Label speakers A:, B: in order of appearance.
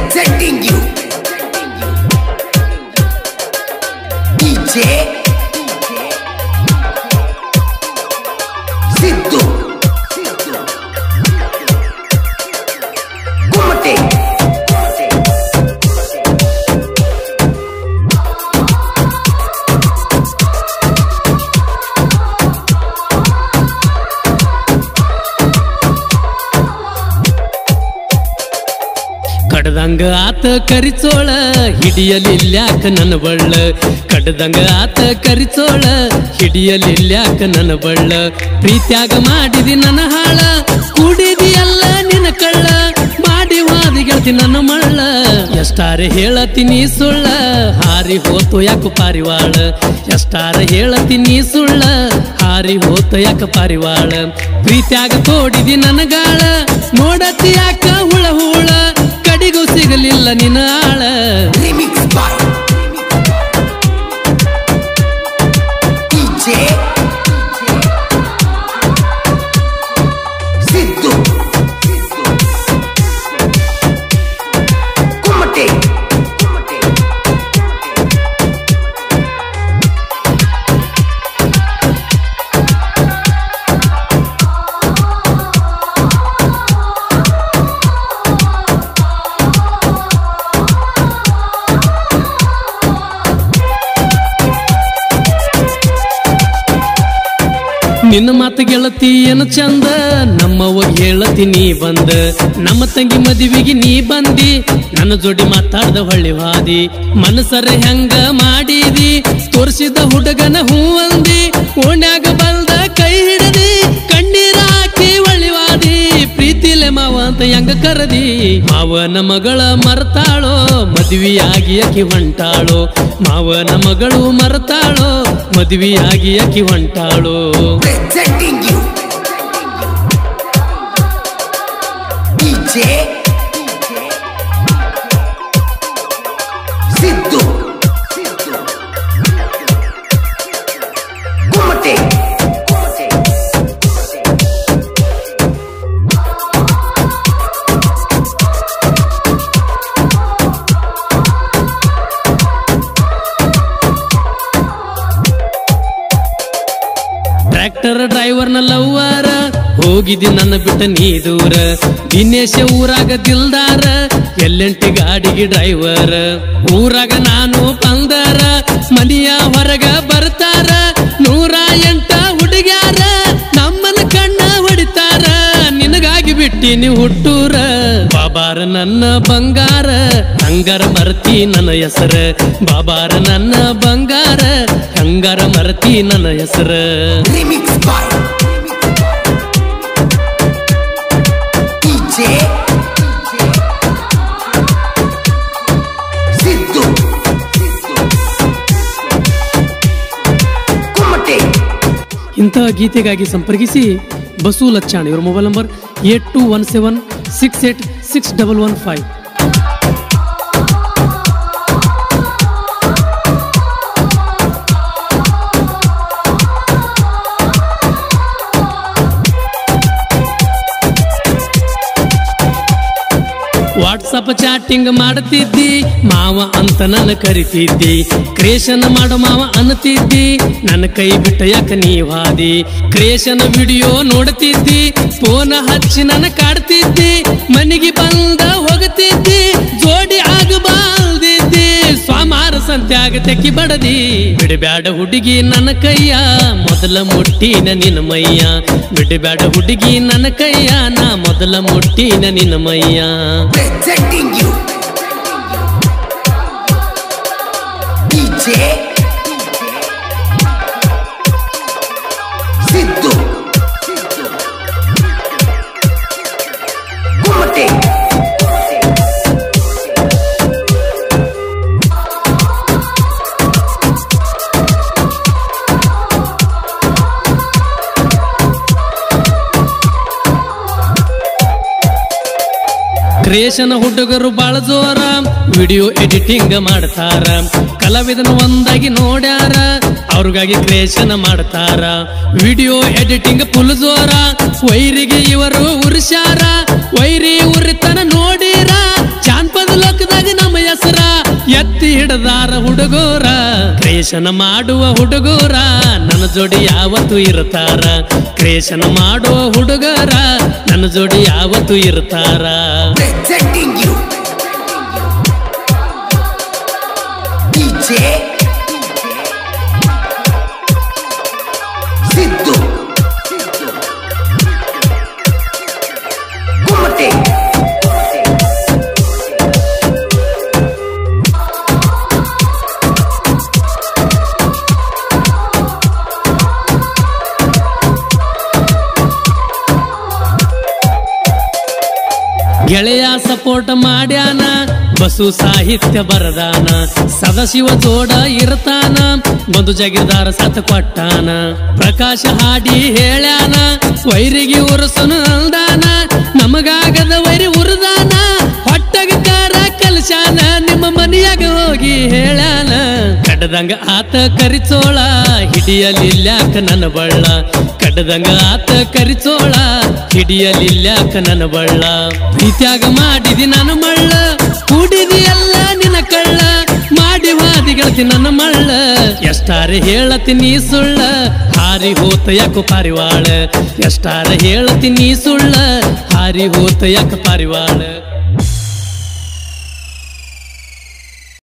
A: Presenting you DJ Siddu Kumate
B: ಕಡ್ದಂಗ ಆತ ಕರಿಚೋಳ ಹಿಡಿಯಲಿಲ್ಯಾಕ ನನ್ನ ಬಳ್ಳ ಕಡ್ದಂಗ ಆತ ಕರಿಚೋಳ ಹಿಡಿಯಲಿಲ್ಯಾಕ ನನ್ನ ಬಳ್ಳ ಪ್ರೀತ್ಯಾಗ ಮಾಡಿದಿ ನನ್ನ ಹಾಳ ಕೂಡಿದಿ ಎಲ್ಲ ನಿನ್ನ ಕಳ್ಳ ಮಾಡಿ ವಾದಿ ಗೆಳತಿ ನನ್ನ ಮಳ್ಳ ಎಷ್ಟಾರೆ ಹೇಳತೀನಿ ಸುಳ್ಳ ಹಾರಿ ಹೋತು ಯಾಕ ಪಾರಿವಾಳ ಎಷ್ಟಾರ ಹೇಳತೀನಿ ಸುಳ್ಳ ಹಾರಿ ಹೋತ ಯಾಕ ಪಾರಿವಾಳ ಪ್ರೀತ್ಯಾಗ ತೋಡಿದಿ ನನ್ನ ಗಾಳ ನೋಡತಿ ಯಾಕ ಹುಳ ಹುಳ ಕಡಿಗೂ ಸಿಗಲಿಲ್ಲ ನಿನ್ನ ಆಳ
A: Remix by DJ Siddu Kumate
B: ನಿನ್ನ ಮಾತು ಗೆಳತಿ ಏನು ಚಂದ ನಮ್ಮವ್ವ ಹೇಳತಿ ನೀ ಬಂದ ನಮ್ಮ ತಂಗಿ ಮದುವೆಗೆ ನೀ ಬಂದಿ ನನ್ನ ಜೋಡಿ ಮಾತಾಡ್ದ ಹೊಳ್ಳಿ ವಾದಿ ಮನಸರ ಹೆಂಗ ಮಾಡಿದಿ ತೋರಿಸಿದ ಹುಡುಗನ ಹೂವಂದಿ ಓಣ್ಯಾಗ ಬಂದ ಕೈ ಹಿಡದಿ ಕಣ್ಣೀರ ಹಾಕಿ ಒಳ್ಳಿವಾದಿ ಪ್ರೀತಿಲೆ ಮಾವ ಅಂತ ಹೆಂಗ ಕರದಿ ಮಾವನ ಮಗಳ ಮರ್ತಾಳೋ ಮದುವೆಯಾಗಿ ಅಕಿ ಹೊಂಟಾಳೋ ಮಾವನ ಮಗಳು ಮರ್ತಾಳೋ ಮದುವೆಯಾಗಿ ಅಕಿ ಹೊಂಟಾಳೋ
A: Presenting you DJ Siddu Kumate
B: tractor ಡ್ರೈವರ್ನ ಲವ್ವಾರ ಹೋಗಿದಿ ನನ್ನ ಬಿಟ್ಟ ನೀ ದೂರ ದಿನೇಶ ಊರಾಗ ದಿಲ್ದಾರ ಎಲ್ಲೆಂಟಿ ಗಾಡಿಗೆ ಡ್ರೈವರ್ ಊರಾಗ ನಾನು ಬಂದಾರ ಮನಿಯ ಹೊರಗ ಬರ್ತಾರ ನೂರ ಎಂಟ ಹುಡುಗ್ಯಾರ ನಮ್ಮನ ಕಣ್ಣ ಹೊಡಿತಾರ ನಿನಗಾಗಿ ಬಿಟ್ಟಿನಿ ಹುಟ್ಟೂರ ಬಾಬಾರ ನನ್ನ ಬಂಗಾರ ಹಂಗಾರ ಮರತಿ ನನ್ನ ಹೆಸರ ಬಾಬಾರ ನನ್ನ ಬಂಗಾರ ಹಂಗಾರ ಮರತಿ ನನ್ನ ಹೆಸರ
A: Remix by DJ Siddu Kumate
B: ಇಂತಹ ಗೀತೆಗಾಗಿ ಸಂಪರ್ಕಿಸಿ ಬಸು ಲಚ್ಚಾಣ್ ಇವರ mobile number eight two one seven six eight six double one five WhatsApp chatting ಮಾಡ್ತಿದ್ದಿ ಮಾವ ಅಂತ ನನ್ನ ಕರಿತಿದ್ದಿ ಕ್ರಿಯೇಷನ್ ಮಾಡೋ ಮಾವ ಅನ್ನತಿದ್ದಿ ನನ್ನ ಕೈ ಬಿಟ್ಟ ಯಾಕ ನೀವಾದಿ ಕ್ರಿಯೇಷನ್ ವಿಡಿಯೋ ನೋಡ್ತಿದ್ದಿ ಫೋನ್ ಹಚ್ಚಿ ನನ್ನ ಕಾಡ್ತಿದ್ದಿ ಮನೆಗೆ ಬಂದ ಹೋಗ್ತಿದ್ದಿ ಜೋಡಿ ಆಗಬಾಲ್ದಿದ್ದಿ ಸ್ವಾಮಾರ ಸಂತ್ಯಾಗ ತೆಕ್ಕಿ ಬಡದಿ ಬಿಡಬ್ಯಾಡ ಹುಡುಗಿ ನನ್ನ ಕೈಯ ಮೊದಲ ಮುಟ್ಟಿನ ನಿನ್ನ ಮೈಯ ಬಿಡಬ್ಯಾಡ ಹುಡುಗಿ ನನ್ನ ಕೈಯ ನಾ ಮೊದಲ ಮುಟ್ಟಿನ ನಿನ್ನ ಮೈಯ
A: Presenting you DJ Siddu Kumate
B: creation ಹುಡುಗರು ಬಾಳ ಜೋರ ವಿಡಿಯೋ ಎಡಿಟಿಂಗ್ ಮಾಡ್ತಾರ ಕಲಾವಿದನ ಒಂದಾಗಿ ನೋಡ್ಯಾರ ಅವ್ರಿಗಾಗಿ ಕ್ರಿಯೇಷನ್ ಮಾಡ್ತಾರ ವಿಡಿಯೋ ಎಡಿಟಿಂಗ್ ಫುಲ್ ಜೋರ ವೈರಿಗೆ ಇವರು ಉರ್ಸ್ಯಾರ ವೈರಿ ಉರಿತನ ನೋಡಿರ ಜಾನ್ಪದ ಲೋಕದ ಹಿಡದಾರ ಹುಡುಗೂರ ಕ್ರೇಷನ ಮಾಡುವ ಹುಡುಗೂರ ನನ್ನ ಜೋಡಿ ಯಾವತ್ತು ಇರ್ತಾರ ಕ್ರೇಷನ ಮಾಡುವ ಹುಡುಗರ ನನ್ನ ಜೋಡಿ ಯಾವತ್ತು ಇರ್ತಾರ
A: Presenting you. DJ. Siddu. Kumate.
B: ಗೆಳೆಯ ಸಪೋರ್ಟ್ ಮಾಡ್ಯಾನ ಬಸು ಸಾಹಿತ್ಯ ಬರದಾನ ಸದಾಶಿವ ಜೋಡ ಇರ್ತಾನ ಒಂದು ಜಗಿದಾರ ಸತ ಕೊಟ್ಟಾನ ಪ್ರಕಾಶ ಹಾಡಿ ಹೇಳ್ಯಾನ ವೈರಿಗೆ ಉರಸನು ಅಲ್ದಾನ ನಮಗಾಗದ ವೈರಿ ಉರ್ದಾನ ಹೊಟ್ಟಗ ಕಾರ ಕಲ್ಸ್ಯಾನ ನಿಮ್ಮ ಮನೆಯಾಗ ಹೋಗಿ ಹೇಳ್ಯಾನ ಕಡದಂಗ ಆತ ಕರಿಚೋಳ ಹಿಡಿಯಲಿಲ್ಯಾಕ ನನ್ನ ಬಳ್ಳ ಕಡದಂಗ ಆತ ಕರಿಚೋಳ ಹಿಡಿಯಲಿಲ್ಯಾಕ ನನ್ನ ಬಳ್ಳ ಪ್ರೀತ್ಯಾಗ ಮಾಡಿದಿ ನನ್ನ ಮಳ್ಳ ಕೂಡಿದಿ ಎಲ್ಲ ನಿನ್ನ ಕಳ್ಳ ಮಾಡಿ ವಾದಿ ಗೆಳತಿ ನನ್ನ ಮಳ್ಳ ಎಷ್ಟಾರೆ ಹೇಳತಿ ನೀ ಸುಳ್ಳ ಹಾರಿ ಹೋತ ಯಾಕೋ ಪಾರಿವಾಳ ಎಷ್ಟಾರ ಹೇಳತಿ ನೀ ಸುಳ್ಳ ಹಾರಿ ಹೋತ ಯಾಕ ಪಾರಿವಾಳ